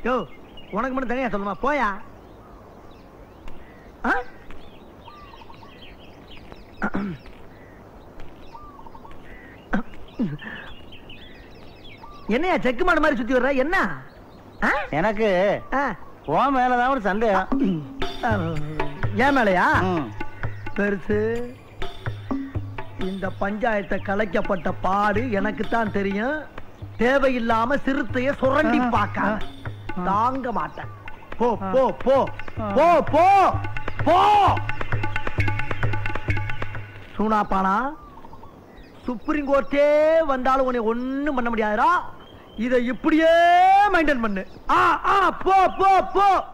யோ உனக்கு மட்டும் தனியா சொல்லுமா போயா ஆ? என்னையா செக்கு மாடு மாதிரி சுத்தி வர்ற என்ன ஆ? எனக்கு ஆ. உன் மேலதான் ஒரு சந்தேகம் ஆ, ஏன் மேலையா ம். பெருசு இந்த பஞ்சாயத்தை கலைக்கப்பட்ட பாடு எனக்கு தான் தெரியும் தேவையில்லாம சிறுத்தைய சுரண்டி பார்க்காம தாங்க மாட்டேன் போ போ போ போ போ போ சூனாப்பானா சுப்ரீம் கோர்ட்டே வந்தாலும் உன்னை ஒண்ணும் பண்ண முடியாதுடா இதை இப்படியே மெயின்டைன் பண்ணு ஆ ஆ போ போ போ